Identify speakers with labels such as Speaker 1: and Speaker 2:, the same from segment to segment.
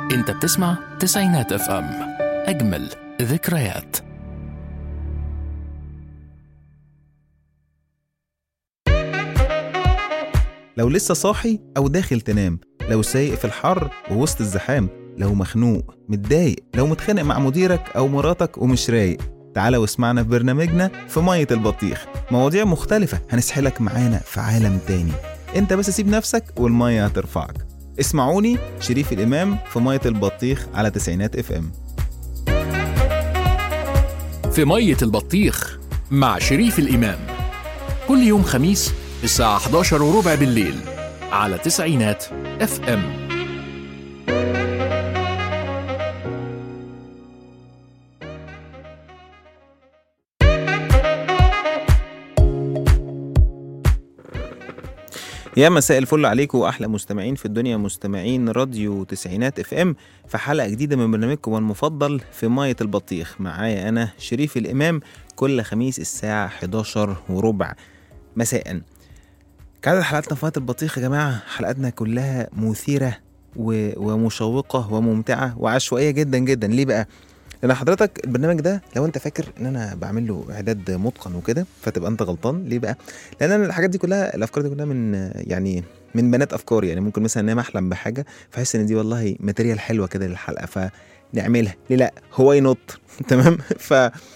Speaker 1: انت بتسمع تسعينات اف ام اجمل ذكريات
Speaker 2: لو لسه صاحي أو داخل تنام لو سايق في الحر ووسط الزحام لو مخنوق متضايق لو متخانق مع مديرك أو مراتك ومش رايق تعالى واسمعنا في برنامجنا في مية البطيخ مواضيع مختلفة هنسحلك معانا في عالم تاني انت بس سيب نفسك والمية هترفعك اسمعوني شريف الإمام في مية البطيخ على تسعينات اف ام
Speaker 1: في مية البطيخ مع شريف الإمام كل يوم خميس الساعة 11 وربع بالليل على تسعينات اف ام
Speaker 2: يا مساء الفل عليكم واحلى مستمعين في الدنيا مستمعين راديو تسعينات اف ام في حلقه جديده من برنامجكم المفضل في ميه البطيخ معايا انا شريف الامام كل خميس الساعه 11 وربع مساء كعادة حلقاتنا في ميه البطيخ يا جماعه حلقاتنا كلها مثيره و... ومشوقه وممتعه وعشوائيه جدا جدا ليه بقى لان حضرتك البرنامج ده لو انت فاكر ان انا بعمل له اعداد متقن وكده فتبقى انت غلطان ليه بقى لان انا الحاجات دي كلها الافكار دي كلها من يعني من بنات افكار يعني ممكن مثلا انام احلم بحاجه فاحس ان دي والله ماتيريال حلوه كده للحلقه فنعملها ليه لا هو ينط تمام ف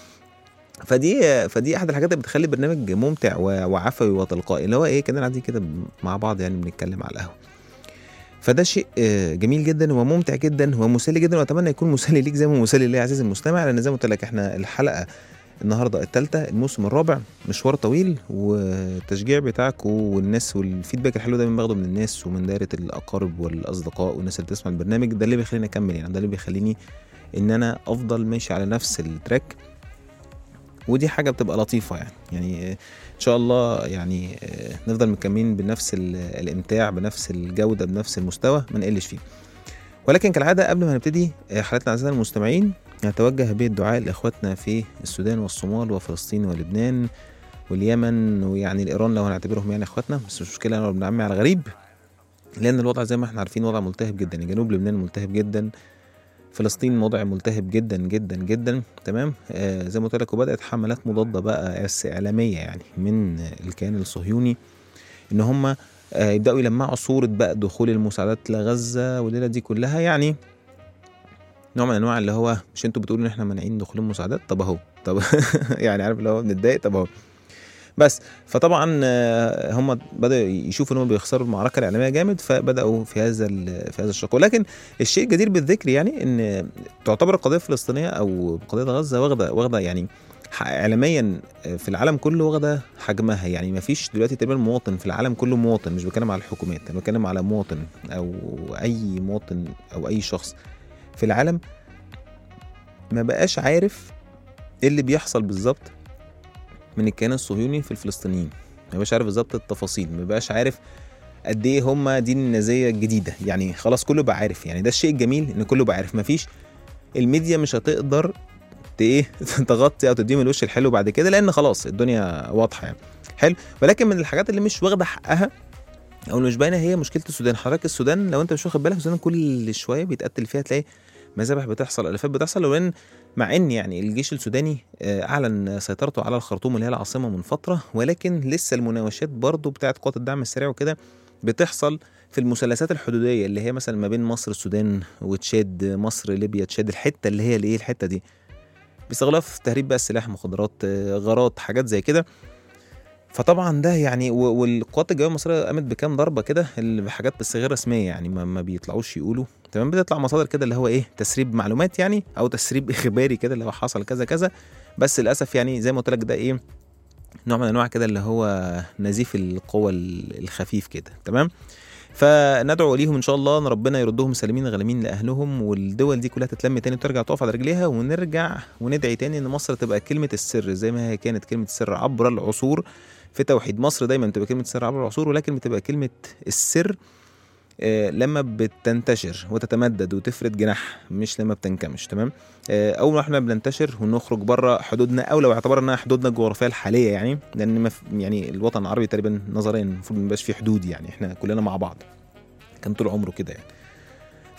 Speaker 2: فدي فدي احد الحاجات اللي بتخلي البرنامج ممتع و- وعفوي وتلقائي اللي هو ايه كنا قاعدين كده مع بعض يعني بنتكلم على القهوه فده شيء آه، جميل جدا وممتع جدا ومسلي جدا واتمنى يكون مسلي ليك زي ما هو مسلي ليا عزيزي المستمع لان زي ما قلت لك احنا الحلقه النهارده الثالثه الموسم الرابع مشوار طويل والتشجيع بتاعك والناس والفيدباك الحلو ده باخده من الناس ومن دايره الاقارب والاصدقاء والناس اللي بتسمع البرنامج ده اللي بيخليني اكمل يعني ده اللي بيخليني ان انا افضل ماشي على نفس التراك ودي حاجه بتبقى لطيفه يعني يعني آه، ان شاء الله يعني آه، نفضل مكملين بنفس ال- الامتاع بنفس الجوده بنفس المستوى ما نقلش فيه ولكن كالعاده قبل ما نبتدي آه، حلقتنا اعزائي المستمعين نتوجه بالدعاء لاخواتنا في السودان والصومال وفلسطين ولبنان واليمن ويعني الايران لو هنعتبرهم يعني اخواتنا بس مش مشكله انا بنعمي على غريب لان الوضع زي ما احنا عارفين وضع ملتهب جدا يعني جنوب لبنان ملتهب جدا فلسطين وضع ملتهب جدا جدا جدا تمام آه زي ما قلت لك وبدات حملات مضاده بقى بس اعلاميه يعني من الكيان الصهيوني ان هم آه يبداوا يلمعوا صوره بقى دخول المساعدات لغزه والليله دي كلها يعني نوع من انواع اللي هو مش انتوا بتقولوا ان احنا مانعين دخول المساعدات طب اهو طب يعني عارف اللي هو بنتضايق طب اهو بس فطبعا آه، هم بداوا يشوفوا ان هم بيخسروا المعركه الاعلاميه جامد فبداوا في هذا ال- في هذا الشق ولكن الشيء الجدير بالذكر يعني ان تعتبر القضيه الفلسطينيه او قضيه غزه واخده واخده يعني ح- اعلاميا في العالم كله واخده حجمها يعني ما فيش دلوقتي تقريبا مواطن في العالم كله مواطن مش بتكلم على الحكومات انا بتكلم على مواطن او اي مواطن او اي شخص في العالم ما بقاش عارف ايه اللي بيحصل بالظبط من الكيان الصهيوني في الفلسطينيين ما بقاش عارف بالظبط التفاصيل ما بقاش عارف قد ايه هم دي النازيه الجديده يعني خلاص كله بقى عارف يعني ده الشيء الجميل ان كله بقى عارف مفيش الميديا مش هتقدر ت- ايه تغطي او تديهم الوش الحلو بعد كده لان خلاص الدنيا واضحه يعني حلو ولكن من الحاجات اللي مش واخده حقها او اللي مش باينه هي مشكله السودان حضرتك السودان لو انت مش واخد بالك السودان كل شويه بيتقتل فيها تلاقي مذابح بتحصل الافات بتحصل لو ان مع ان يعني الجيش السوداني آه، اعلن سيطرته على الخرطوم اللي هي العاصمه من فتره ولكن لسه المناوشات برضو بتاعت قوات الدعم السريع وكده بتحصل في المثلثات الحدوديه اللي هي مثلا ما بين مصر السودان وتشاد مصر ليبيا تشاد الحته اللي هي الايه الحته دي بيستغلها في تهريب بقى السلاح مخدرات آه، غارات حاجات زي كده فطبعا ده يعني و- والقوات الجويه المصريه قامت بكام ضربه كده اللي بحاجات بس غير رسميه يعني ما, ما بيطلعوش يقولوا تمام بتطلع مصادر كده اللي هو ايه تسريب معلومات يعني او تسريب اخباري كده اللي هو حصل كذا كذا بس للاسف يعني زي ما قلت لك ده ايه نوع من انواع كده اللي هو نزيف القوى ال- الخفيف كده تمام فندعو ليهم ان شاء الله ان ربنا يردهم سالمين غالمين لاهلهم والدول دي كلها تتلم تاني وترجع تقف على رجليها ونرجع وندعي تاني ان مصر تبقى كلمه السر زي ما هي كانت كلمه السر عبر العصور في توحيد مصر دايما بتبقى كلمه السر عبر العصور ولكن بتبقى كلمه السر آه، لما بتنتشر وتتمدد وتفرد جناح مش لما بتنكمش تمام آه، اول ما احنا بننتشر ونخرج بره حدودنا او لو اعتبرنا حدودنا الجغرافيه الحاليه يعني لان ما في- يعني الوطن العربي تقريبا نظريا المفروض ما يبقاش فيه حدود يعني احنا كلنا مع بعض كان طول عمره كده يعني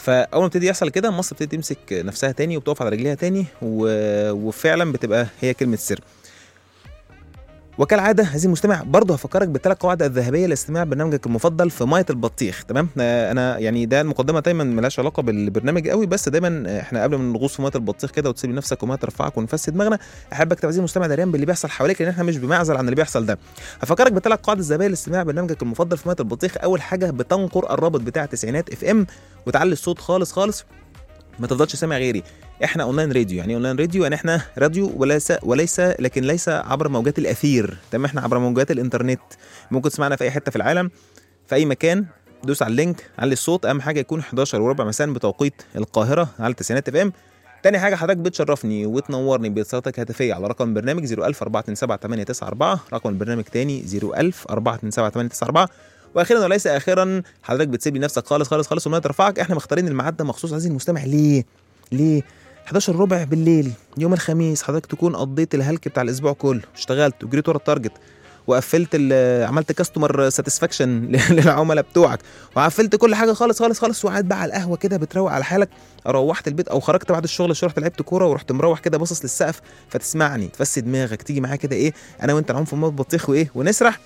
Speaker 2: فاول ما ابتدي يحصل كده مصر بتبتدي تمسك نفسها تاني وبتقف على رجليها تاني و... وفعلا بتبقى هي كلمه السر وكالعاده عزيزي المستمع برضه هفكرك بالثلاث قواعد الذهبيه لاستماع برنامجك المفضل في ميه البطيخ تمام آه، انا يعني ده المقدمه دايما ملهاش علاقه بالبرنامج قوي بس دايما احنا قبل ما نغوص في ميه البطيخ كده وتسيب نفسك وما ترفعك ونفسد دماغنا احبك تبقى عزيزي المستمع دريان باللي بيحصل حواليك لان احنا مش بمعزل عن اللي بيحصل ده هفكرك بالثلاث قواعد الذهبيه لاستماع برنامجك المفضل في ميه البطيخ اول حاجه بتنقر الرابط بتاع تسعينات اف ام وتعلي الصوت خالص خالص ما تفضلش سامع غيري احنا اونلاين راديو يعني اونلاين راديو يعني احنا راديو وليس وليس لكن ليس عبر موجات الاثير تمام احنا عبر موجات الانترنت ممكن تسمعنا في اي حته في العالم في اي مكان دوس على اللينك علي الصوت اهم حاجه يكون 11 وربع مساء بتوقيت القاهره على التسعينات اف ام تاني حاجة حضرتك بتشرفني وتنورني باتصالاتك الهاتفية على رقم برنامج 01000 427 رقم البرنامج تاني 01000 427 واخيرا وليس اخرا حضرتك بتسيب لي نفسك خالص خالص خالص وما ترفعك احنا مختارين الميعاد ده مخصوص عزيزي المستمع ليه؟ ليه؟ 11 ربع بالليل يوم الخميس حضرتك تكون قضيت الهلك بتاع الاسبوع كله اشتغلت وجريت ورا التارجت وقفلت ال- عملت كاستمر ساتسفاكشن للعملاء بتوعك وقفلت كل حاجه خالص خالص خالص وقاعد بقى على القهوه كده بتروق على حالك روحت البيت او خرجت بعد الشغل شويه رحت لعبت كوره ورحت مروح كده باصص للسقف فتسمعني تفسي دماغك تيجي معايا كده ايه انا وانت نعوم في موت بطيخ وايه ونسرح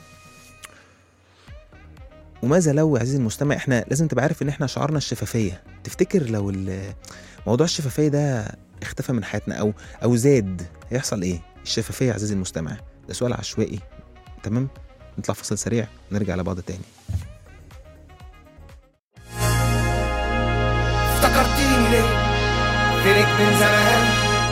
Speaker 2: وماذا لو يا عزيزي المستمع احنا لازم تبقى عارف ان احنا شعارنا الشفافيه تفتكر لو ال- موضوع الشفافيه ده اختفى من حياتنا او او زاد هيحصل ايه الشفافيه يا عزيزي المستمع ده سؤال عشوائي تمام نطلع فاصل سريع نرجع لبعض تاني
Speaker 3: افتكرتيني ليه فينك من زمان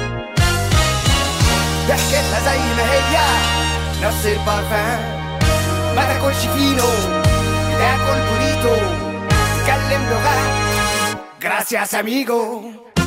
Speaker 3: ضحكتها زي ما هي نفس البارفان ما تاكلش فينو تاكل بوريتو تتكلم لغات جراسياس اميجو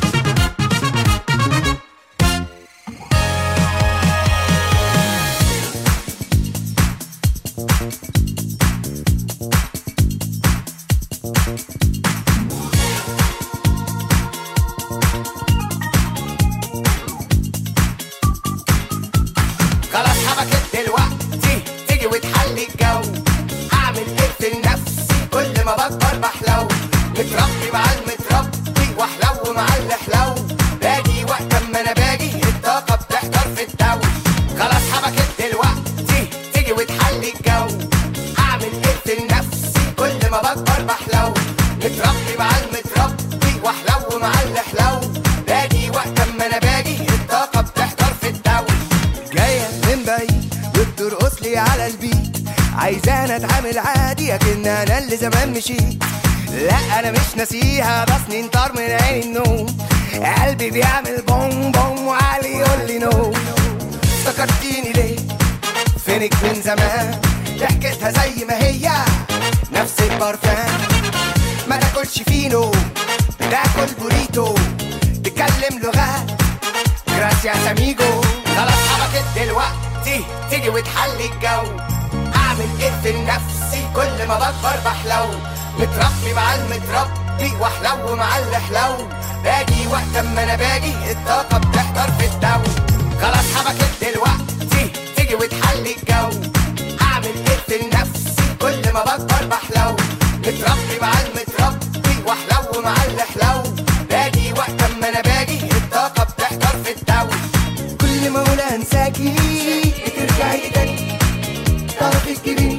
Speaker 3: خلاص حبكت دلوقتي تيجي وتحلي الجو اعمل ايه في نفسي كل ما بكبر بحلو متربي مع المتربي واحلو مع اللي حلو باجي وقت اما انا باجي الطاقه بتحضر في الدو خلاص حبكت دلوقتي تيجي وتحلي الجو اعمل ايه في نفسي كل ما بكبر بحلو متربي مع المتربي واحلو مع اللي حلو باجي وقت اما انا باجي الطاقه بتحضر في الدو جاية من بعيد وبترقص لي على البيت عايزانا اتعامل عادي اكن انا اللي زمان مشيت لا انا مش ناسيها ده سنين طار من عين النوم قلبي بيعمل بوم بوم وعلي يقول لي نو افتكرتيني ليه فينك من زمان ضحكتها زي ما هي نفس البرفان ما تاكلش فينو بتاكل بوريتو تتكلم لغات جراسياس اميجو خلاص حبكت دلوقتي تيجي وتحلي الجو اعمل ايه في نفسي كل ما بكبر بحلو متربي مع المتربي واحلو مع اللي حلو باجي وقت اما انا باجي الطاقه بتحضر في الدو خلاص حبكت دلوقتي تيجي وتحلي الجو اعمل ايه في نفسي كل ما بكبر بحلو متربي مع المتربي واحلو مع اللي حلو باجي وقت اما انا باجي الطاقه بتحضر في الدو كل ما اقول انساكي بترجعي تاني تعرفي تجيبيني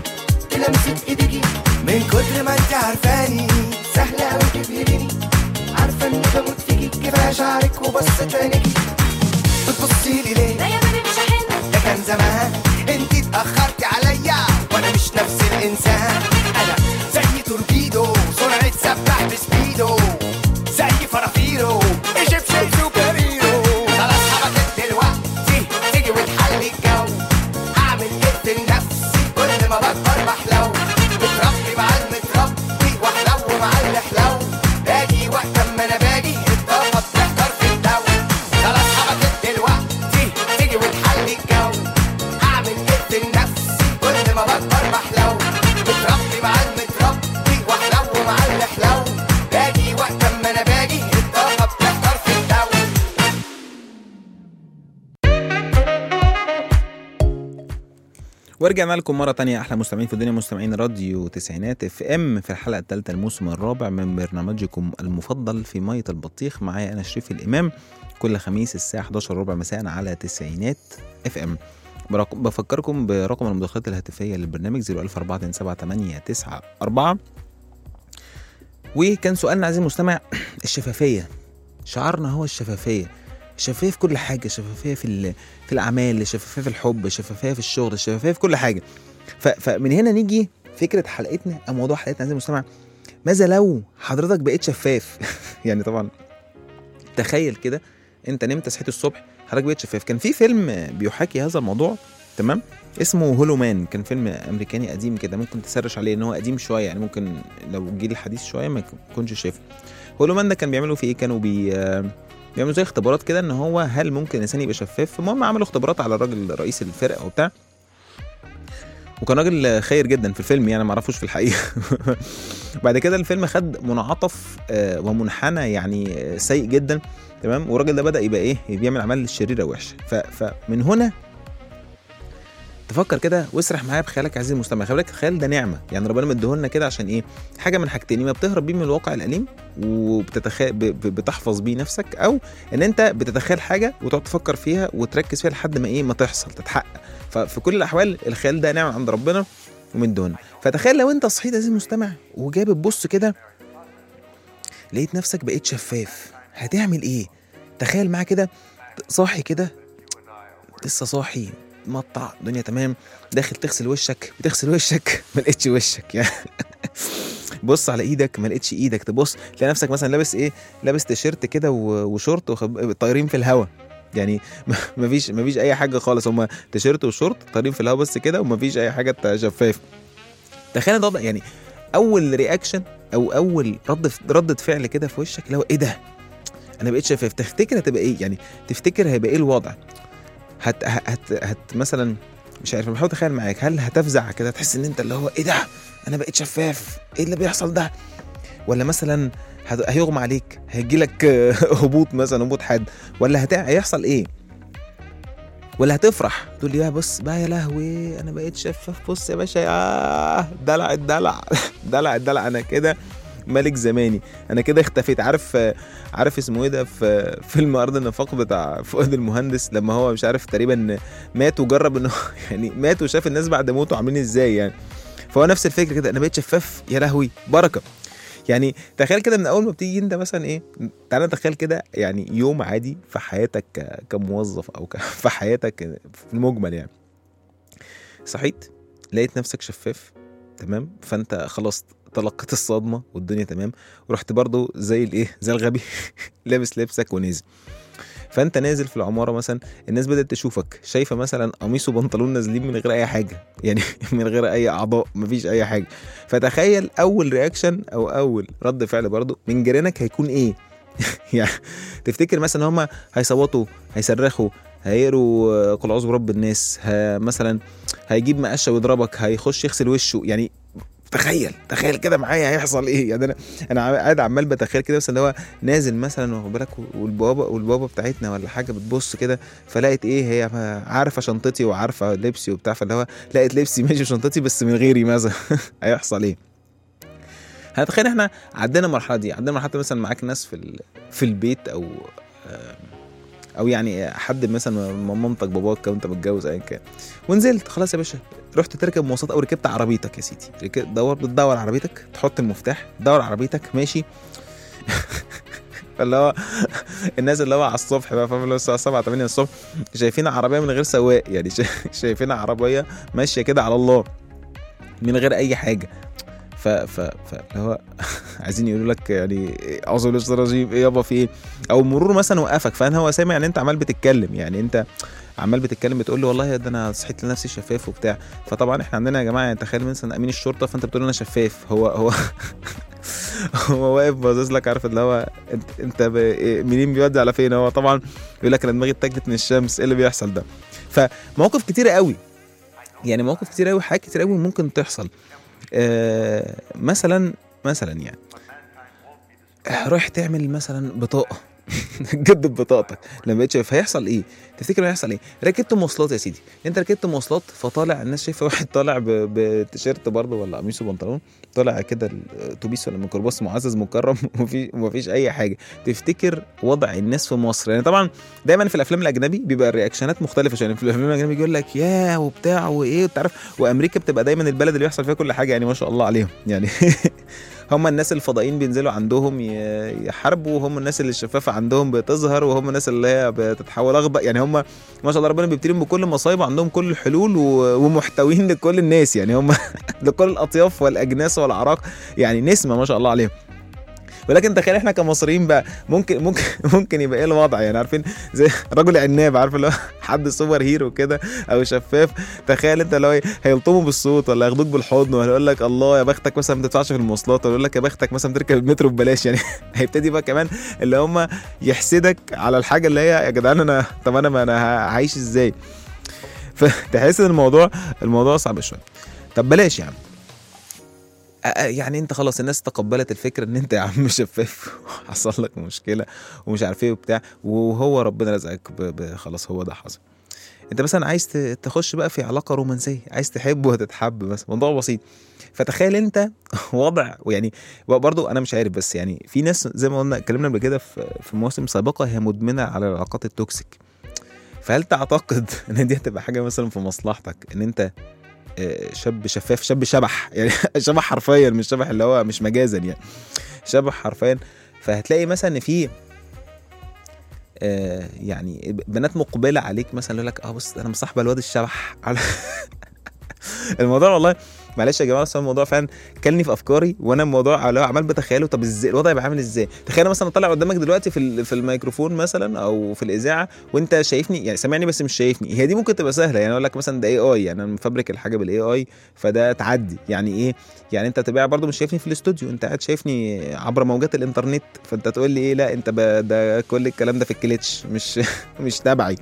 Speaker 3: تلمسة ايديكي من كتر ما انت عارفاني سهلة اوي تبهريني عارفة اني بموت فيكي كفاية شعرك وبصة عينيكي بتبصي لي ليه
Speaker 4: لا يا بني مش هحن
Speaker 3: ده كان زمان انت اتأخرتي عليا وانا مش نفس الانسان انا زي توربيدو سرعة سباح بسبيدو زي فرافيرو ايجيبشن سوبر هيرو خلاص حبكت دلوقتي تيجي وتحلي الجو اعمل ايه في نفسي كل ما بكبر بحلو متربي مع المتربي واحلو مع اللي حلو باجي وقت اما انا باجي الطاقه بتحضر في الدو خلاص حبكت دلوقتي تيجي وتحلي الجو اعمل ايه في نفسي كل ما بكبر بحلو متربي
Speaker 2: ورجعنا لكم مرة تانية أحلى مستمعين في الدنيا مستمعين راديو تسعينات اف ام في الحلقة الثالثة الموسم الرابع من برنامجكم المفضل في مية البطيخ معايا أنا شريف الإمام كل خميس الساعة 11 ربع مساء على تسعينات اف ام برق- بفكركم برقم المداخلات الهاتفية للبرنامج 014278994 وكان سؤالنا عزيزي المستمع الشفافية شعارنا هو الشفافية الشفافية في كل حاجة شفافية في ال- في الأعمال شفافية في الحب شفافية في الشغل شفافية في كل حاجة ف- فمن هنا نيجي فكرة حلقتنا أو موضوع حلقتنا عزيزي المستمع ماذا لو حضرتك بقيت شفاف يعني طبعا تخيل كده انت نمت صحيت الصبح حضرتك بقيت شفاف كان في فيلم بيحاكي هذا الموضوع تمام اسمه هولو مان كان فيلم امريكاني قديم كده ممكن تسرش عليه ان هو قديم شويه يعني ممكن لو الجيل الحديث شويه ما يكونش شايفه هولو مان ده كان بيعملوا فيه ايه كانوا بي بيعملوا زي اختبارات كده ان هو هل ممكن الانسان يبقى شفاف المهم عملوا اختبارات على الراجل رئيس الفرقه وبتاع وكان راجل خير جدا في الفيلم يعني ما اعرفوش في الحقيقه بعد كده الفيلم خد منعطف آه، ومنحنى يعني آه، سيء جدا تمام والراجل ده بدا يبقى ايه بيعمل اعمال شريره وحشه ف- فمن هنا تفكر كده واسرح معايا بخيالك عزيزي المستمع خلي بالك الخيال ده نعمه يعني ربنا مديهولنا كده عشان ايه حاجه من حاجتين ما بتهرب بيه من الواقع الاليم وبتتخيل بتحفظ بيه نفسك او ان انت بتتخيل حاجه وتقعد تفكر فيها وتركز فيها لحد ما ايه ما تحصل تتحقق ففي كل الاحوال الخيال ده نعمه عند ربنا ومديهولنا فتخيل لو انت صحيت عزيزي المستمع وجاي بتبص كده لقيت نفسك بقيت شفاف هتعمل ايه تخيل معايا كده صاحي كده لسه صاحي مقطع الدنيا تمام داخل تغسل وشك بتغسل وشك ما لقيتش وشك يعني بص على ايدك ما لقيتش ايدك تبص تلاقي نفسك مثلا لابس ايه لابس تيشيرت كده و- وشورت وخب- طايرين في الهواء يعني ما فيش ما فيش اي حاجه خالص هما تيشيرت وشورت طايرين في الهواء بس كده وما فيش اي حاجه شفاف تخيل ده يعني اول رياكشن او اول رد ردة فعل كده في وشك اللي هو ايه ده انا بقيت شفاف تفتكر هتبقى ايه يعني تفتكر هيبقى ايه الوضع هت هت هت مثلا مش عارف أنا بحاول اتخيل معاك هل هتفزع كده تحس ان انت اللي هو ايه ده انا بقيت شفاف ايه اللي بيحصل ده ولا مثلا هت- هيغمى عليك هيجي لك هبوط مثلا هبوط حاد ولا هت... هيحصل ايه ولا هتفرح تقول لي يا بص بقى يا لهوي انا بقيت شفاف بص يا باشا يا دلع الدلع دلع الدلع انا كده ملك زماني انا كده اختفيت عارف عارف اسمه ايه ده في فيلم ارض النفاق بتاع فؤاد المهندس لما هو مش عارف تقريبا مات وجرب انه يعني مات وشاف الناس بعد موته عاملين ازاي يعني فهو نفس الفكره كده انا بقيت شفاف يا لهوي بركه يعني تخيل كده من اول ما بتيجي انت مثلا ايه تعالى تخيل كده يعني يوم عادي في حياتك ك- كموظف او ك- في حياتك في المجمل يعني صحيت لقيت نفسك شفاف تمام فانت خلاص تلقيت الصدمه والدنيا تمام ورحت برضو زي الايه زي الغبي لابس لبسك ونازل فانت نازل في العماره مثلا الناس بدات تشوفك شايفه مثلا قميص وبنطلون نازلين من غير اي حاجه يعني من غير اي اعضاء مفيش اي حاجه فتخيل اول رياكشن او اول رد فعل برضو من جيرانك هيكون ايه يعني تفتكر مثلا هم هيصوتوا هيصرخوا هيقروا آه، قل اعوذ برب الناس ه- مثلا هيجيب مقشه ويضربك هيخش يغسل وشه يعني تخيل تخيل كده معايا هيحصل ايه يعني انا انا عم- قاعد عمال بتخيل كده مثلا اللي هو نازل مثلا واخد بالك والبوابه والبوابه بتاعتنا ولا حاجه بتبص كده فلقيت ايه هي عارفه شنطتي وعارفه لبسي وبتاع فاللي هو لقيت لبسي ماشي شنطتي بس من غيري مثلا هيحصل ايه هتخيل احنا عدينا المرحله دي عدينا مرحله مثلا معاك ناس في ال... في البيت او آم، او يعني حد مثلا مامتك باباك وانت متجوز ايا كان ونزلت خلاص يا باشا رحت تركب مواصلات او ركبت عربيتك يا سيدي ركبت دور بتدور عربيتك تحط المفتاح تدور عربيتك ماشي فاللي هو الناس اللي هو على الصبح بقى فاهم اللي هو الساعه 7 8 الصبح شايفين عربيه من غير سواق يعني شا- شايفين عربيه ماشيه كده على الله من غير اي حاجه ف ف ف اللي هو عايزين يقولوا لك يعني اعوذ بالله من الشيطان الرجيم ايه يابا في ايه او المرور مثلا وقفك فانا هو سامع ان انت عمال بتتكلم يعني انت عمال بتتكلم بتقول له والله يا ده انا صحيت لنفسي شفاف وبتاع فطبعا احنا عندنا يا جماعه يعني تخيل مثلا امين الشرطه فانت بتقول انا شفاف هو هو هو واقف باصص لك عارف اللي هو انت انت ب... إيه، منين بيودي على فين هو طبعا يقول لك انا دماغي اتجت من الشمس ايه اللي بيحصل ده فمواقف كتيره قوي يعني مواقف كتير قوي حاجات كتير قوي ممكن تحصل آه مثلا مثلا يعني آه، رايح تعمل مثلا بطاقه جدد بطاقتك لما بقتش شايف هيحصل ايه تفتكر هيحصل ايه ركبت مواصلات يا سيدي انت ركبت مواصلات فطالع الناس شايفه واحد طالع ب- بتيشيرت برضه ولا قميص وبنطلون طالع كده الاتوبيس ولا الميكروباص معزز مكرم ومفي ومفيش اي حاجه تفتكر وضع الناس في مصر يعني طبعا دايما في الافلام الاجنبي بيبقى الرياكشنات مختلفه شويه يعني في الافلام الاجنبي يقول لك يا وبتاع وايه وانت عارف وامريكا بتبقى دايما البلد اللي بيحصل فيها كل حاجه يعني ما شاء الله عليهم يعني هم الناس الفضائيين بينزلوا عندهم ي- يحاربوا وهم الناس اللي الشفافه عندهم بتظهر وهم الناس اللي هي بتتحول اغبى يعني هم ما شاء الله ربنا بيبتليهم بكل مصايب وعندهم كل الحلول و- ومحتوين لكل الناس يعني هم لكل الاطياف والاجناس والاعراق يعني نسمه ما شاء الله عليهم ولكن تخيل احنا كمصريين بقى ممكن ممكن ممكن يبقى ايه الوضع يعني عارفين زي رجل عناب عارف اللي هو حد سوبر هيرو كده او شفاف تخيل انت لو هيلطموا بالصوت ولا ياخدوك بالحضن ولا يقول لك الله يا بختك مثلا ما تدفعش في المواصلات ولا يقول لك يا بختك مثلا تركب المترو ببلاش يعني هيبتدي بقى كمان اللي هم يحسدك على الحاجه اللي هي يا جدعان انا طب انا ما انا هعيش ازاي فتحس ان الموضوع الموضوع صعب شويه طب بلاش يا عم أ- أ- يعني انت خلاص الناس تقبلت الفكره ان انت يا عم شفاف حصل لك مشكله ومش عارف ايه وبتاع وهو ربنا رزقك ب- ب- خلاص هو ده حصل انت مثلا عايز ت- تخش بقى في علاقه رومانسيه عايز تحب وتتحب مثلا موضوع بسيط فتخيل انت وضع ويعني برضو انا مش عارف بس يعني في ناس زي ما قلنا اتكلمنا قبل كده في في مواسم سابقه هي مدمنه على العلاقات التوكسيك فهل تعتقد ان دي هتبقى حاجه مثلا في مصلحتك ان انت آه، شاب شفاف شاب شبح يعني شبح حرفيا مش شبح اللي هو مش مجازا يعني شبح حرفيا فهتلاقي مثلا ان في آه، يعني بنات مقبله عليك مثلا يقول لك اه بص انا مصاحبه الواد الشبح على الموضوع والله معلش يا جماعه بس هو الموضوع فعلا كلني في افكاري وانا الموضوع اللي هو عمال بتخيله طب ازاي الوضع يبقى عامل ازاي تخيل مثلا طالع قدامك دلوقتي في ال- في الميكروفون مثلا او في الاذاعه وانت شايفني يعني سامعني بس مش شايفني هي دي ممكن تبقى سهله يعني اقول لك مثلا ده اي اي يعني انا مفبرك الحاجه بالاي اي فده تعدي يعني ايه يعني انت تبقى برضو مش شايفني في الاستوديو انت قاعد شايفني عبر موجات الانترنت فانت تقول لي ايه لا انت ب- ده كل الكلام ده في الكليتش مش مش تبعي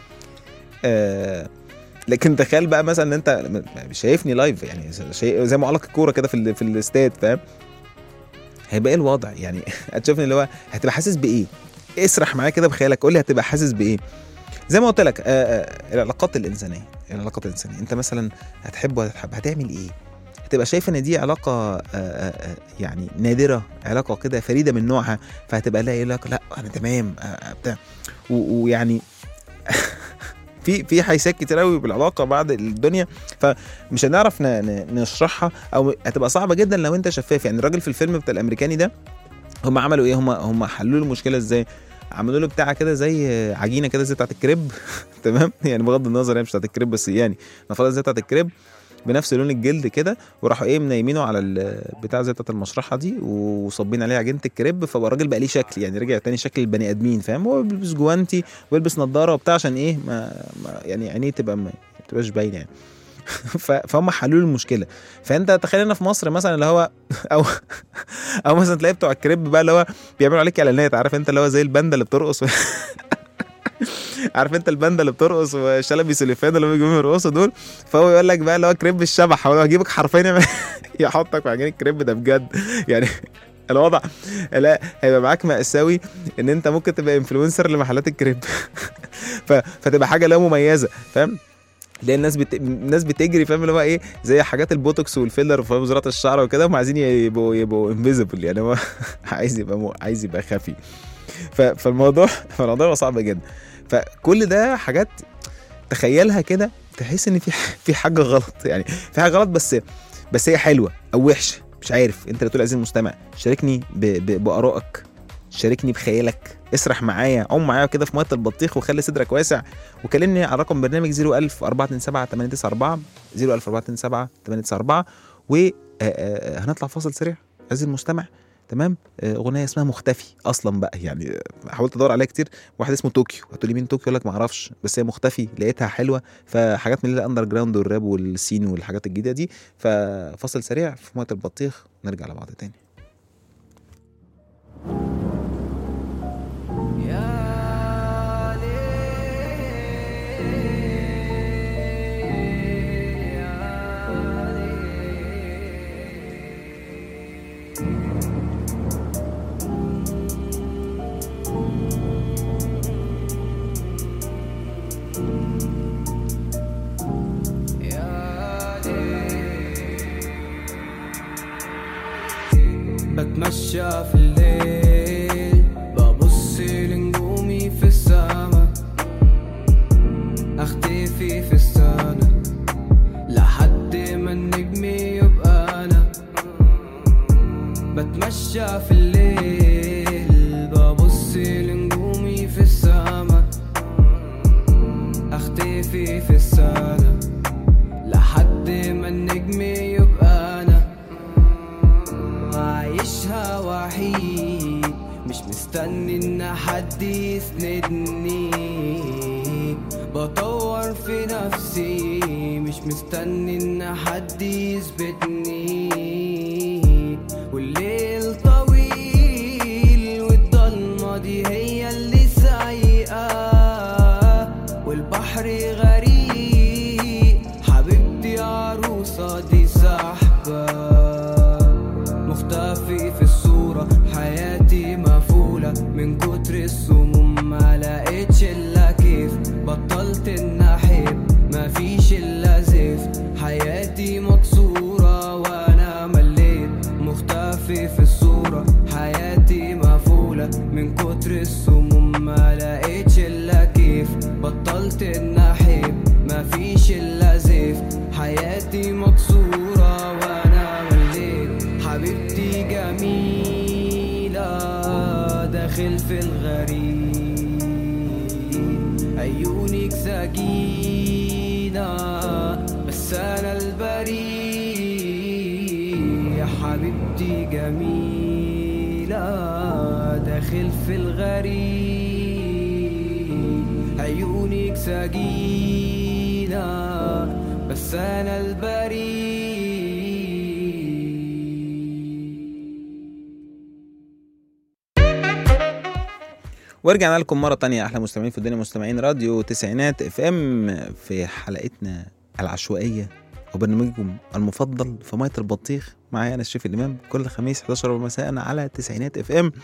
Speaker 2: آه لكن تخيل بقى مثلا ان انت م- شايفني لايف يعني شيء زي معلق الكوره كده في ال- في الاستاد فاهم هيبقى ايه الوضع يعني هتشوفني اللي هو هتبقى حاسس بايه اسرح معايا كده بخيالك قول لي هتبقى حاسس بايه زي ما قلت لك آه آه العلاقات الانسانيه العلاقات الانسانيه انت مثلا هتحب وهتحب هتعمل ايه هتبقى شايف ان دي علاقه آه آه آه، يعني نادره علاقه كده فريده من نوعها فهتبقى لا يقول لك لا انا تمام آه آه، بتاع و- ويعني في في حيثيات كتير قوي بالعلاقه بعد الدنيا فمش هنعرف ن- ن- نشرحها او هتبقى صعبه جدا لو انت شفاف يعني الراجل في الفيلم بتاع الامريكاني ده هم عملوا ايه هم هم حلوا له المشكله ازاي عملوا له بتاعه كده زي عجينه كده زي بتاعت الكريب تمام يعني بغض النظر يعني مش بتاعت الكريب بس يعني نفرض زي بتاعت الكريب بنفس لون الجلد كده وراحوا ايه منيمينه على البتاع زي بتاعت المشرحه دي وصابين عليها عجينه الكريب فبقى الراجل بقى ليه شكل يعني رجع تاني شكل البني ادمين فاهم هو بيلبس جوانتي ويلبس نظاره وبتاع عشان ايه ما, ما يعني عينيه تبقى ما تبقاش باينه يعني ف- فهم حلوا له المشكله فانت تخيل هنا في مصر مثلا اللي هو او او مثلا تلاقي بتوع الكريب بقى اللي هو بيعملوا عليك اعلانات عارف انت اللي هو زي الباندا اللي بترقص و... عارف انت الباندا اللي بترقص وشلبي سليفان اللي بيجوا يرقصوا دول فهو يقول لك بقى اللي هو كريب الشبح هو هيجيبك حرفيا يعمل- يحطك في عجين الكريب ده بجد يعني الوضع لا هيبقى معاك مأساوي ان انت ممكن تبقى انفلونسر لمحلات الكريب ف... فتبقى حاجه لا مميزه فاهم لان الناس بت... الناس بتجري فاهم اللي هو ايه زي حاجات البوتوكس والفيلر في وزاره الشعر وكده هم عايزين يبقوا يبقوا انفيزبل يعني هو عايز يبقى مو... عايز يبقى خفي ف... فالموضوع فالموضوع بقى صعب جدا فكل ده حاجات تخيلها كده تحس ان في في حاجه غلط يعني في حاجه غلط بس بس هي حلوه او وحشه مش عارف انت اللي تقول عزيزي المستمع شاركني ب... ب... بارائك شاركني بخيالك اسرح معايا عم معايا كده في ميه البطيخ وخلي صدرك واسع وكلمني على رقم برنامج 01000 427 894 01000 427 894 وهنطلع فاصل سريع عزيزي المستمع تمام آه، اغنيه اسمها مختفي اصلا بقى يعني آه، حاولت ادور عليها كتير واحد اسمه طوكيو هتقول لي مين طوكيو اقول لك ما اعرفش بس هي مختفي لقيتها حلوه فحاجات من الاندر جراوند والراب والسين والحاجات الجديده دي ففاصل سريع في ميه البطيخ نرجع لبعض تاني
Speaker 4: بتمشى في الليل ببص لنجومي في السما اختفي في السنة لحد ما النجم يبقى انا بتمشى في الليل ببص لنجومي في السما اختفي في السنة لحد ما النجم يبقى انا عايشها وحيد مش مستني ان حد يسندني بطور في نفسي مش مستني ان حد يثبتني والليل طويل والضلمة دي هي اللي سايقة والبحر غريق حبيبتي عروسة دي سحبة مختفي في الصورة حياتي مفولة من كتر السموم ما لقيتش الا كيف بطلت ان احب مفيش الا زفت حياتي مكسورة وانا مليت مختفي في الصورة حياتي مفولة من كتر السموم ما لقيتش الا كيف بطلت ان احب مفيش الا زفت حياتي مكسورة وانا مليت حبيبتي جميلة داخل في الغريب عيونك سكينة بس أنا البريء يا حبيبتي جميلة داخل في الغريب عيونك سكينة بس أنا البريء
Speaker 2: ورجعنا لكم مرة تانية أحلى مستمعين في الدنيا مستمعين راديو تسعينات اف ام في حلقتنا العشوائية وبرنامجكم المفضل في مية البطيخ معايا أنا الشيف الإمام كل خميس 11 ربع مساء على تسعينات اف ام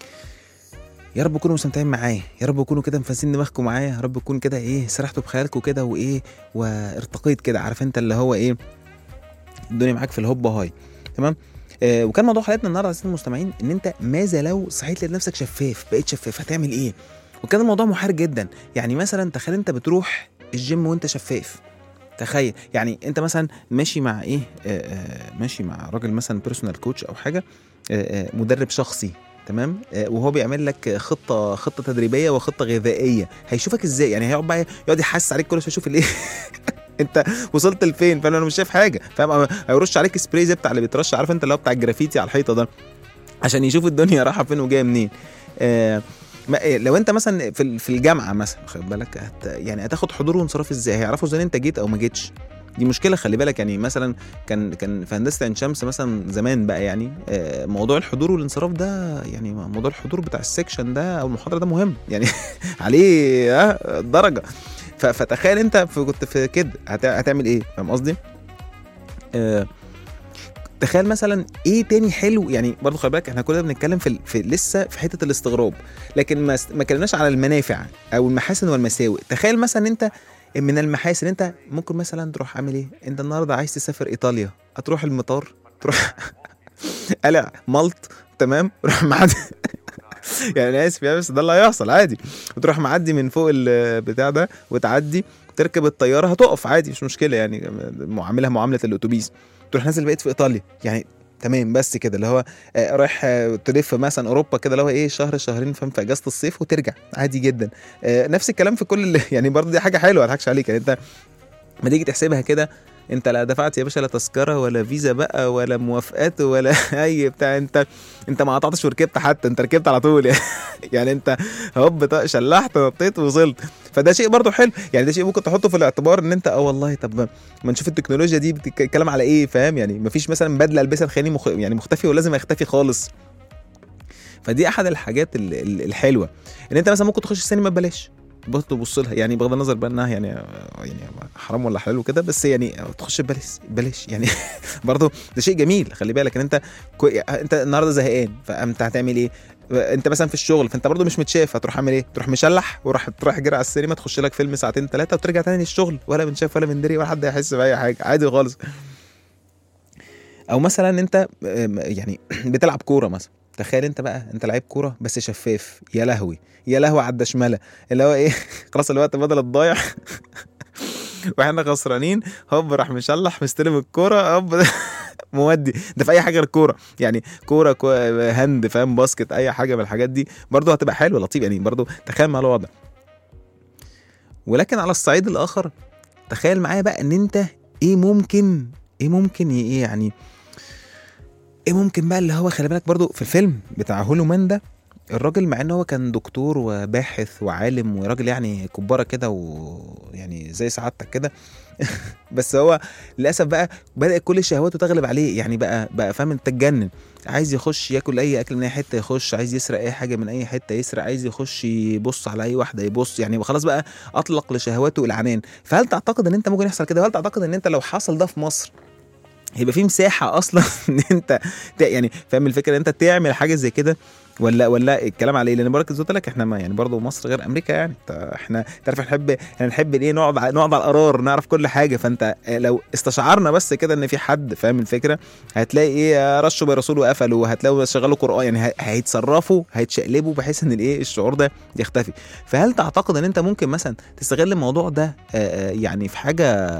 Speaker 2: يا رب تكونوا مستمتعين معايا يا رب تكونوا كده مفاسين دماغكم معايا يا رب تكون كده ايه سرحتوا بخيالكم كده وايه وارتقيت كده عارف انت اللي هو ايه الدنيا معاك في الهوبا هاي تمام آه وكان موضوع حلقتنا النهارده عزيزي المستمعين ان انت ماذا لو صحيت لقيت نفسك شفاف بقيت شفاف هتعمل ايه وكان الموضوع محير جدا يعني مثلا تخيل انت بتروح الجيم وانت شفاف تخيل يعني انت مثلا ماشي مع ايه آه آه ماشي مع راجل مثلا بيرسونال كوتش او حاجه آه آه مدرب شخصي تمام آه وهو بيعمل لك خطه خطه تدريبيه وخطه غذائيه هيشوفك ازاي يعني هيقعد بقى يقعد يحسس عليك كل شويه يشوف الايه انت وصلت لفين فانا مش شايف حاجه فاهم هيرش عليك سبراي زي بتاع اللي بيترش عارف انت اللي هو بتاع الجرافيتي على الحيطه ده عشان يشوف الدنيا رايحه فين وجايه منين آه ما إيه، لو انت مثلا في ال- في الجامعه مثلا خد بالك هت يعني هتاخد حضور وانصراف ازاي هيعرفوا ازاي انت جيت او ما جيتش دي مشكله خلي بالك يعني مثلا كان كان في هندسه عين شمس مثلا زمان بقى يعني آه، موضوع الحضور والانصراف ده يعني موضوع الحضور بتاع السكشن ده او المحاضره ده مهم يعني عليه اه درجه ف- فتخيل انت في كنت في كده هت- هتعمل ايه فاهم قصدي آه، تخيل مثلا ايه تاني حلو يعني برضه خلي بالك احنا كلنا بنتكلم في, ال- في لسه في حته الاستغراب لكن ما است- ما اتكلمناش على المنافع او المحاسن والمساوئ تخيل مثلا انت من المحاسن انت ممكن مثلا تروح عامل ايه انت النهارده عايز تسافر ايطاليا هتروح المطار تروح قلع ملط تمام روح معدي يعني انا اسف يا بس ده اللي هيحصل عادي وتروح معدي من فوق البتاع ده وتعدي تركب الطياره هتقف عادي مش مشكله يعني معاملها معامله الاتوبيس تروح نازل بقيت في ايطاليا يعني تمام بس كده اللي هو آه، رايح آه، تلف مثلا اوروبا كده اللي هو ايه شهر شهرين فاهم في اجازه الصيف وترجع عادي جدا آه، نفس الكلام في كل اللي يعني برضه دي حاجه حلوه ما اضحكش عليك يعني انت ما تيجي تحسبها كده انت لا دفعت يا باشا لا تذكره ولا فيزا بقى ولا موافقات ولا اي بتاع انت انت ما قطعتش وركبت حتى انت ركبت على طول يعني, يعني انت هوب طق- شلحت نطيت ووصلت فده شيء برضه حلو يعني ده شيء ممكن تحطه في الاعتبار ان انت اه والله طب ما- ما نشوف التكنولوجيا دي بتتكلم على ايه فاهم يعني ما فيش مثلا بدله البسها تخليني مخ... يعني مختفي ولازم اختفي خالص فدي احد الحاجات ال- ال- الحلوه ان انت مثلا ممكن تخش السينما ببلاش بص تبص لها يعني بغض النظر بقى انها يعني يعني حرام ولا حلال وكده بس يعني تخش ببلاش ببلاش يعني برضه ده شيء جميل خلي بالك ان انت كو... انت النهارده زهقان فانت هتعمل ايه؟ انت مثلا في الشغل فانت برضه مش متشاف هتروح عامل ايه؟ تروح مشلح وراح تروح جري على السينما تخش لك فيلم ساعتين ثلاثه وترجع تاني للشغل ولا من شاف ولا من دري ولا حد هيحس باي حاجه عادي خالص او مثلا انت آم، يعني بتلعب كوره مثلا تخيل انت بقى انت لعيب كوره بس شفاف يا لهوي يا لهوي على الدشمله اللي هو ايه خلاص الوقت بدل الضايع واحنا خسرانين هوب راح مشلح مستلم الكوره هوب مودي ده في اي حاجه غير الكوره يعني كوره كو... هاند فاهم باسكت اي حاجه من الحاجات دي برضه هتبقى حلوه لطيف يعني برضه تخيل مع الوضع ولكن على الصعيد الاخر تخيل معايا بقى ان انت ايه ممكن ايه ممكن ي- ايه يعني ايه ممكن بقى اللي هو خلي بالك برضو في الفيلم بتاع هولو مان ده الراجل مع ان هو كان دكتور وباحث وعالم وراجل يعني كبارة كده ويعني زي سعادتك كده بس هو للاسف بقى بدأ كل شهواته تغلب عليه يعني بقى بقى فاهم انت اتجنن عايز يخش ياكل اي اكل من اي حته يخش عايز يسرق اي حاجه من اي حته يسرق عايز يخش يبص على اي واحده يبص يعني خلاص بقى اطلق لشهواته العنان فهل تعتقد ان انت ممكن يحصل كده وهل تعتقد ان انت لو حصل ده في مصر هيبقى في مساحه اصلا ان انت ت- يعني فاهم الفكره ان انت تعمل حاجه زي كده ولا ولا الكلام على ايه لان بركز قلت لك احنا ما يعني برضه مصر غير امريكا يعني انت احنا تعرف نحب احنا نحب ايه نقعد ع- نقعد على القرار نعرف كل حاجه فانت لو استشعرنا بس كده ان في حد فاهم الفكره هتلاقي ايه رشوا برسول وقفلوا هتلاقوا شغلوا قران يعني ه- هيتصرفوا هيتشقلبوا بحيث ان الايه الشعور ده يختفي فهل تعتقد ان انت ممكن مثلا تستغل الموضوع ده آه، آه، يعني في حاجه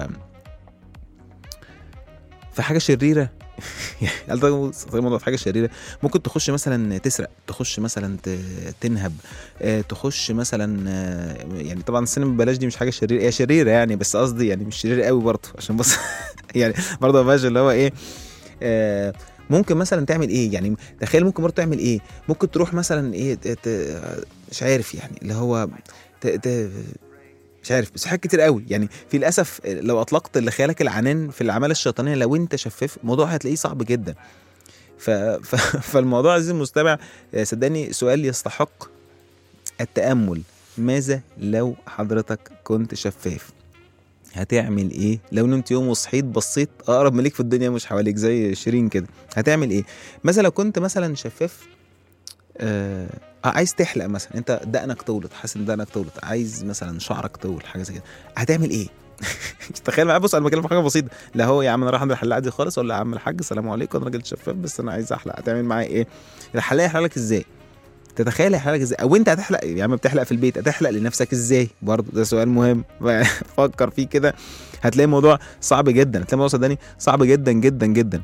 Speaker 2: في حاجه شريره يعني هل تعتقد تستغل الموضوع في حاجه شريره ممكن تخش مثلا تسرق تخش مثلا ت- تنهب آه، تخش مثلا آه، يعني طبعا السينما ببلاش دي مش حاجه شريره هي شريره يعني بس قصدي يعني مش شريره قوي برضه عشان بص يعني برضه ما اللي هو ايه آه، ممكن مثلا تعمل ايه يعني تخيل ممكن برضه تعمل ايه ممكن تروح مثلا ايه ت- ت- مش عارف يعني اللي هو ت... ت... مش عارف بس حاجات كتير قوي يعني في للاسف لو اطلقت لخيالك العنان في الاعمال الشيطانيه لو انت شفاف الموضوع هتلاقيه صعب جدا ف... ف... فالموضوع عزيزي المستمع آه، صدقني سؤال يستحق التامل ماذا لو حضرتك كنت شفاف هتعمل ايه لو نمت يوم وصحيت بصيت اقرب مليك في الدنيا مش حواليك زي شيرين كده هتعمل ايه مثلا لو كنت مثلا شفاف آه آه، عايز تحلق مثلا انت دقنك طولت حاسس ان دقنك طولت عايز مثلا شعرك طول حاجه زي كده هتعمل ايه تخيل معايا بص انا بكلم في حاجه بسيطه لا هو يا عم انا رايح عند الحلاق دي خالص ولا يا عم الحاج السلام عليكم انا راجل شفاف بس انا عايز احلق هتعمل معايا ايه الحلاق يحلق لك ازاي تتخيل يحلق لك ازاي او انت هتحلق يا عم بتحلق في البيت هتحلق لنفسك ازاي برضه ده سؤال مهم فكر فيه كده هتلاقي الموضوع صعب جدا هتلاقي الموضوع صدقني صعب جدا جدا جدا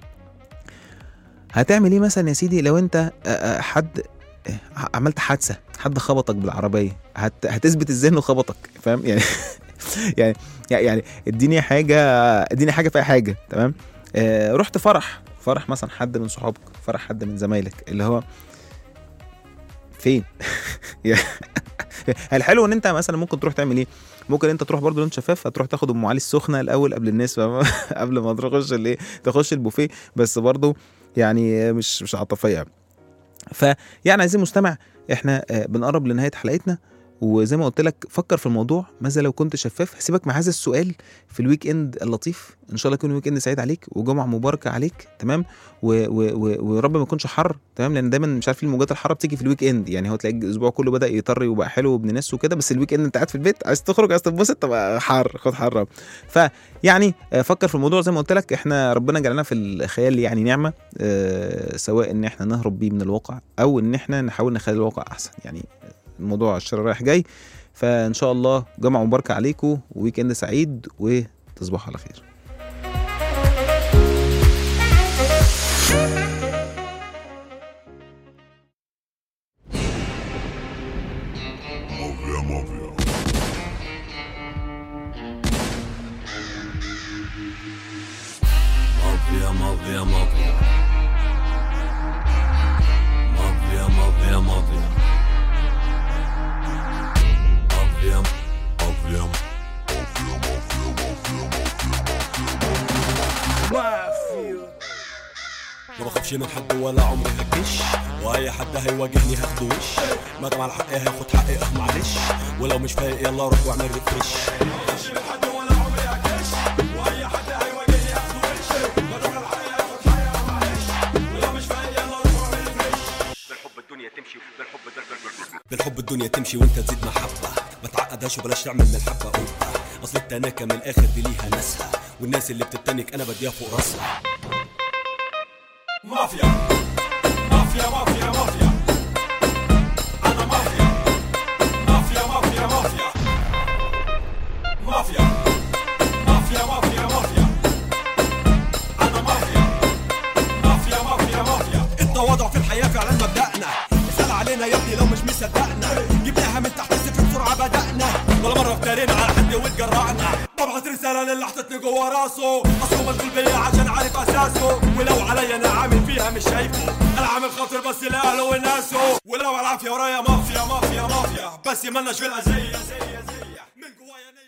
Speaker 2: هتعمل ايه مثلا يا سيدي لو انت آه، آه، حد آه، عملت حادثه حد خبطك بالعربيه هت... هتثبت ازاي انه خبطك فاهم يعني يعني يعني اديني حاجه اديني حاجه في اي حاجه تمام آه رحت فرح فرح مثلا حد من صحابك فرح حد من زمايلك اللي هو فين الحلو ان انت مثلا ممكن تروح تعمل ايه ممكن انت تروح برضو لو انت شفاف هتروح تاخد ام علي السخنه الاول قبل الناس فاهم قبل ما تخش الايه تخش البوفيه بس برضو يعني مش مش عاطفيه فيعني عايزين مستمع احنا آه، بنقرب لنهايه حلقتنا وزي ما قلت لك فكر في الموضوع ماذا لو كنت شفاف هسيبك مع هذا السؤال في الويك اند اللطيف ان شاء الله يكون ويك اند سعيد عليك وجمعه مباركه عليك تمام و- و- و- ورب ما يكونش حر تمام لان دايما مش عارف ليه الموجات الحاره بتيجي في الويك اند يعني هو تلاقي الاسبوع كله بدا يطري وبقى حلو وابن ناس وكده بس الويك اند انت قاعد في البيت عايز تخرج عايز تتبسط تبقى حر خد حر فيعني آه، فكر في الموضوع زي ما قلت لك احنا ربنا جعلنا في الخيال يعني نعمه آه، سواء ان احنا نهرب بيه من الواقع او ان احنا نحاول نخلي الواقع احسن يعني الموضوع الشر رايح جاي فان شاء الله جمعه مباركه عليكم وويك اند سعيد وتصبحوا على خير
Speaker 5: Mafia, mafia. Mafia, mafia, mafia. Mafia, mafia, mafia. Mafia, mafia. Mafia, mafia, mafia, ما بخافش من حد ولا عمري هكش واي حد هيواجهني هاخده وش ما دام على حقي هاخد حقي اه معلش ولو مش فايق يلا روح واعمل ريفرش ما بخافش من حد ولا عمري هكش واي حد هيواجهني هاخده وش ما دام على حقي هاخد حقي اه معلش ولو مش فايق يلا روح واعمل ريفرش
Speaker 6: بالحب الدنيا تمشي بالحب ده
Speaker 5: بالحب الدنيا تمشي وانت تزيد محبة ما تعقدهاش وبلاش تعمل من الحبة قبة اصل التناكة من الاخر دي ليها ناسها والناس اللي بتتنك انا بديها فوق راسها مافيا مافيا مافيا مافيا انا مافيا مافيا مافيا مافيا مافيا مافيا مافيا مافيا انا مافيا مافيا مافيا مافيا التواضع في الحياة فعلا مبدأنا اسأل علينا يا ابني لو مش مصدقنا جبناها من تحت الصفر بسرعة بدأنا ولا مرة افترينا على حد واتجرأنا ببعت رسالة للي حطتني جوا راسه اصله مشغول بيا عشان عارف اساسه ولو عليا انا عامل فيها مش شايفه انا عامل خاطر بس لاهله وناسه ولو على العافية ورايا مافيا مافيا مافيا بس مالناش في الأذية زي زي من جوايا